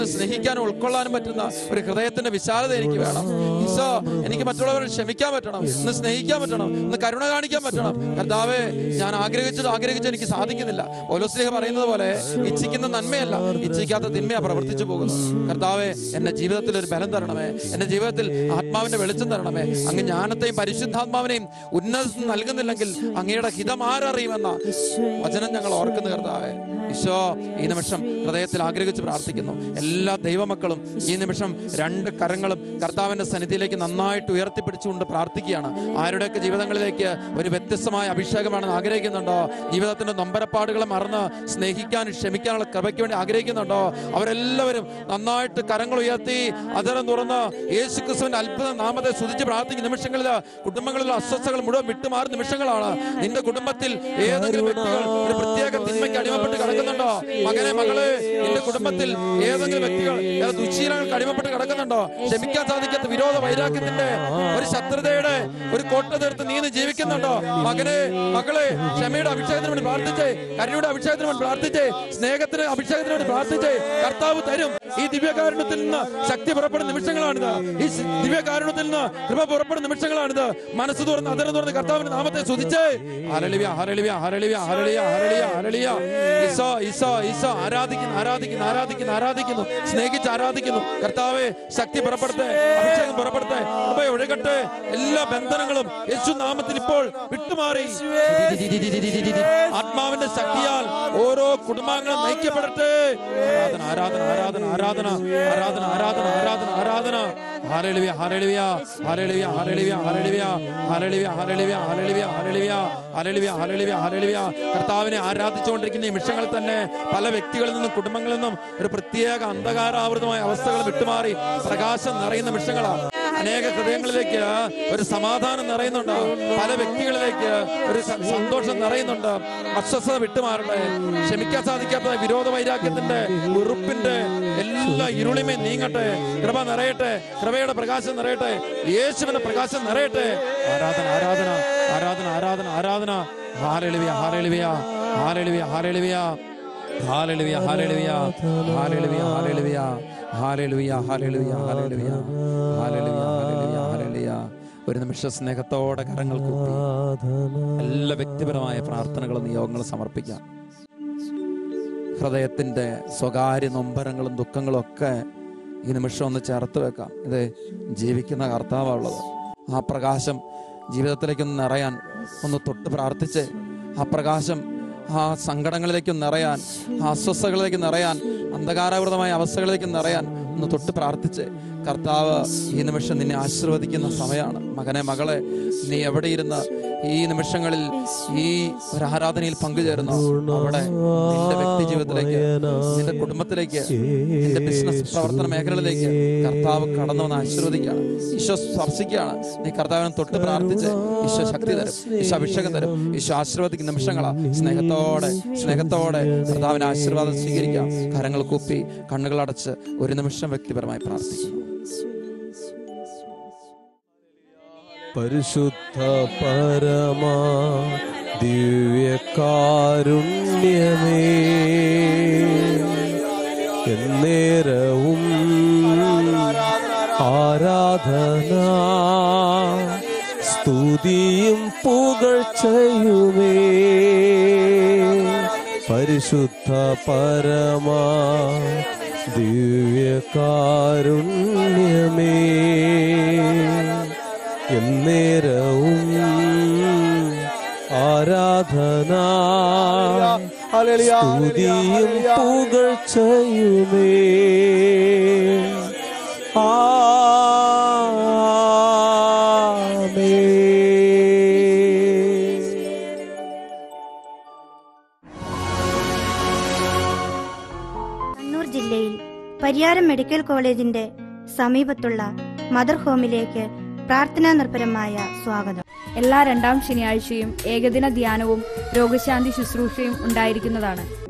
ഗ്രഹിക്കാനും ഉൾക്കൊള്ളാനും പറ്റുന്ന ഒരു ഹൃദയത്തിന്റെ വിശാലത എനിക്ക് വേണം ഈശോ എനിക്ക് മറ്റുള്ളവരെ ക്ഷമിക്കാൻ പറ്റണം ഇന്ന് സ്നേഹിക്കാൻ പറ്റണം ഇന്ന് കരുണ കാണിക്കാൻ പറ്റണം കർത്താവേ ഞാൻ ആഗ്രഹിച്ചത് ആഗ്രഹിച്ചത് എനിക്ക് സാധിക്കുന്നില്ല ഓലോസ്ലിഹ പറയുന്നത് പോലെ ഇച്ഛിക്കുന്ന നന്മയല്ല ഇച്ഛിക്കാത്ത തിന്മയാ പ്രവർത്തിച്ചു പോകുന്നു കർത്താവെ എന്റെ ജീവിതത്തിൽ ഒരു ബലം തരണമേ എന്റെ ജീവിതത്തിൽ ആത്മാവിന്റെ വെളിച്ചം തരണമേ അങ്ങ് ജ്ഞാനത്തെയും പരിശുദ്ധാത്മാവിനെയും ഉന്നത നൽകുന്നില്ലെങ്കിൽ അങ്ങയുടെ ഹിതം ആരറിയുമെന്ന വചനം ഞങ്ങൾ ഓർക്കുന്നു കർത്താവെ ഈശോ ഈ നിമിഷം ഹൃദയത്തിൽ ആഗ്രഹിച്ച് പ്രാർത്ഥിക്കുന്നു എല്ലാ ദൈവമക്കളും ഈ നിമിഷം രണ്ട് കരങ്ങളും കർത്താവിന്റെ സന്നിധിയിലേക്ക് നന്നായിട്ട് ഉയർത്തിപ്പിടിച്ചുകൊണ്ട് പ്രാർത്ഥിക്കുകയാണ് ആരുടെയൊക്കെ ജീവിതങ്ങളിലേക്ക് ഒരു വ്യത്യസ്തമായ അഭിഷേകമാണെന്ന് ആഗ്രഹിക്കുന്നുണ്ടോ ജീവിതത്തിന്റെ നൊമ്പരപ്പാടുകളെ മറന്ന് സ്നേഹിക്കാനും ക്ഷമിക്കാനുള്ള കൃപയ്ക്ക് വേണ്ടി ആഗ്രഹിക്കുന്നുണ്ടോ അവരെല്ലാവരും നന്നായിട്ട് കരങ്ങൾ ഉയർത്തി അതരം തുറന്ന് യേശു ക്രിസ്തുവിന്റെ അത്ഭുത നാമത്തെ സ്തുതിച്ച് പ്രാർത്ഥിക്കുന്ന നിമിഷങ്ങളിൽ കുടുംബങ്ങളിലെ അസ്വസ്ഥകൾ മുഴുവൻ വിട്ടുമാറുന്ന നിമിഷങ്ങളാണ് നിന്റെ കുടുംബത്തിൽ ഏതെങ്കിലും വ്യക്തികൾ ഒരു പ്രത്യേക തിന്മയ്ക്ക് അടിമപ്പെട്ട് കിടക്കുന്നുണ്ടോ മകനെ മകളെ നിന്റെ കുടുംബത്തിൽ ഏതെങ്കിലും വ്യക്തികൾ ഏത് ദുശീലങ്ങൾക്ക് അടിമപ്പെട്ട് കിടക്കുന്നുണ്ടോ ക്ഷമിക്കാൻ സാധിക്കാത്ത വിരോധ വൈരാഗ്യത്തിന്റെ ഒരു ശത്രുതയുടെ ഒരു കോട്ട തീർത്ത് നീ ഇന്ന് ജീവിക്കുന്നുണ്ടോ മകനെ മകളെ ക്ഷമയുടെ അഭിഷേകത്തിന് വേണ്ടി പ്രാർത്ഥിച്ചേ കരുണയുടെ അഭിഷേകത്തിന് വേണ്ടി പ്രാർത്ഥിച്ചേ സ്നേഹത്തിന് അഭിഷേകത്തിന് വേണ്ടി പ്രാർത്ഥിച്ചേ കർത്താവ് തരും ഈ ദിവ്യകാരുണ്യത്തിൽ നിന്ന് ശക്തി പുറപ്പെടുന്ന നിമിഷങ്ങളാണിത് ഈ സ് ദിവ്യകാരുണ്യത്തിൽ നിന്ന് കൃപ പുറപ്പെടുന്ന നിമിഷങ്ങളാണിത് മനസ്സ് തുറന്ന് അതരം തുറന്ന് കർത്താവിന്റെ നാമത്തെ സ്തുതിച്ചേ ഹരളിവ്യ ഹരളിവ്യ ഹരളിവ്യ ഹരളിയ ഹരളിയ ഹരളിയ ഈസോ ഈസോ ഈസോ ആരാധിക്കുന്നു ആരാധിക്കുന്നു ആരാധിക്കുന്നു ആരാധിക്കുന്നു സ്നേഹിച്ച് ആരാധിക്കുന്നു കർത്താവെ ശക്തി പുറപ്പെടുത്തെ അഭിഷേകം പുറപ്പെടുത്തെ കൃപ ഒഴുകട്ടെ എല്ലാ ബന്ധനങ്ങളും യേശു നാമത്തിൽ ഇപ്പോൾ വിട്ടുമാറി ആത്മാവിന്റെ ശക്തിയാൽ ഓരോ കുടുംബാംഗങ്ങളും നയിക്കപ്പെടട്ടെ ആരാധന ആരാധന ആരാധന ആരാധന ആരാധന ആരാധന ആരാധന ഹാലളിവിയ ഹാലളിവിയ ഹാലളിവിയ ഹാലളിവിയ ഹാലളിവിയ ഹാലളിവിയ ഹാലളിവിയ ഹാലളിവിയ ഹാലളിവിയ ഹാലളിവിയ ഹാലളിവിയ ഹാലളിവിയ കർത്താവിനെ ആരാധിച്ചുകൊണ്ടിരിക്കുന്ന നിമിഷങ്ങൾ തന്നെ പല വ്യക്തികളിൽ നിന്നും കുടുംബങ്ങളിൽ നിന്നും ഒരു പ്രത്യേക അന്ധകാരാവൃതമായ അവസ്ഥകൾ വിട്ടുമാറി പ്രകാശം നിറയുന്ന നിമിഷങ്ങളാണ് അനേക ഹൃദയങ്ങളിലേക്ക് ഒരു സമാധാനം നിറയുന്നുണ്ട് പല വ്യക്തികളിലേക്ക് ഒരു സ- സന്തോഷം നിറയുന്നുണ്ട് അസ്വസ്ഥത വിട്ടുമാറട്ടെ ക്ഷമിക്കാൻ സാധിക്കാത്ത വിരോധ വൈരാഗ്യത്തിന്റെ ഉറുപ്പിന്റെ എല്ലാ ഇരുളിമയും നീങ്ങട്ടെ കൃപ നിറയട്ടെ കൃപയുടെ പ്രകാശം നിറയട്ടെ യേശുവിന്റെ പ്രകാശം നിറയട്ടെ ആരാധന ആരാധന ആരാധന ആരാധന ആരാധന ഹാലളിവിയ ഹാലളിവിയ ഹാലളിവിയ ഹാലളിവിയ ഹാലളിവിയ ഹാലളിവിയ ഹാലളിവിയ ഹാലളിവിയ ഹാലളിവിയ ഹാലളിവിയ ഹാലളിവിയ ഹാലളിവിയ ഹാലളിവിയ ഹാലളിയ ഒരു നിമിഷ സ്നേഹത്തോടെ കരങ്ങൾ കൂപ്പി എല്ലാ വ്യക്തിപരമായ പ്രാർത്ഥനകളും നിയോഗങ്ങളും സമർപ്പിക്കാം ഹൃദയത്തിന്റെ സ്വകാര്യ നൊമ്പരങ്ങളും ദുഃഖങ്ങളും ഒക്കെ ഈ നിമിഷം ഒന്ന് ചേർത്ത് വെക്കാം ഇത് ജീവിക്കുന്ന കർത്താവുള്ളത് ആ പ്രകാശം ജീവിതത്തിലേക്കൊന്ന് നിറയാൻ ഒന്ന് തൊട്ട് പ്രാർത്ഥിച്ച് ആ പ്രകാശം ആ സങ്കടങ്ങളിലേക്ക് നിറയാൻ ആ അസ്വസ്ഥകളിലേക്ക് നിറയാൻ അന്ധകാരാവൃതമായ അവസ്ഥകളിലേക്ക് നിറയാൻ ഒന്ന് തൊട്ട് പ്രാർത്ഥിച്ച് കർത്താവ് ഈ നിമിഷം നിന്നെ ആശീർവദിക്കുന്ന സമയമാണ് മകനെ മകളെ നീ എവിടെ ഇരുന്ന് ഈ നിമിഷങ്ങളിൽ ഈ ഒരു ആരാധനയിൽ പങ്കുചേരുന്നു അവിടെ നിന്റെ വ്യക്തി ജീവിതത്തിലേക്ക് നിന്റെ കുടുംബത്തിലേക്ക് നിന്റെ ബിസിനസ് പ്രവർത്തന മേഖലകളിലേക്ക് കർത്താവ് കടന്നു വന്ന് ആശീർവദിക്കുകയാണ് ഈശോ സ്പർശിക്കുകയാണ് നീ കർത്താവിനെ തൊട്ട് പ്രാർത്ഥിച്ച് ഈശോ ശക്തി തരും ഈശോ അഭിഷേകം തരും ഈശോ ആശീർവദിക്കുന്ന നിമിഷങ്ങളാ സ്നേഹത്തോടെ സ്നേഹത്തോടെ കർത്താവിന്റെ ആശീർവാദം സ്വീകരിക്കാം കരങ്ങൾ കൂപ്പി കണ്ണുകൾ അടച്ച് ഒരു നിമിഷം വ്യക്തിപരമായി പ്രാർത്ഥിക്കുന്നു പരിശുദ്ധ പരമാ ദിവ്യകാരുണ്യമേ എന്നേരവും ആരാധന സ്തുതിയും പുകഴ്ചയുമേ പരിശുദ്ധ പരമാ ദിവ്യകാരുണ്യമേ എന്നേരവും ആരാധന സ്തുതിയും പുകഴ്ചയുമേ കണ്ണൂർ ജില്ലയിൽ പരിയാരം മെഡിക്കൽ കോളേജിന്റെ സമീപത്തുള്ള മദർ ഹോമിലേക്ക് പ്രാർത്ഥനാ നിർഭരമായ സ്വാഗതം എല്ലാ രണ്ടാം ശനിയാഴ്ചയും ഏകദിന ധ്യാനവും രോഗശാന്തി ശുശ്രൂഷയും ഉണ്ടായിരിക്കുന്നതാണ്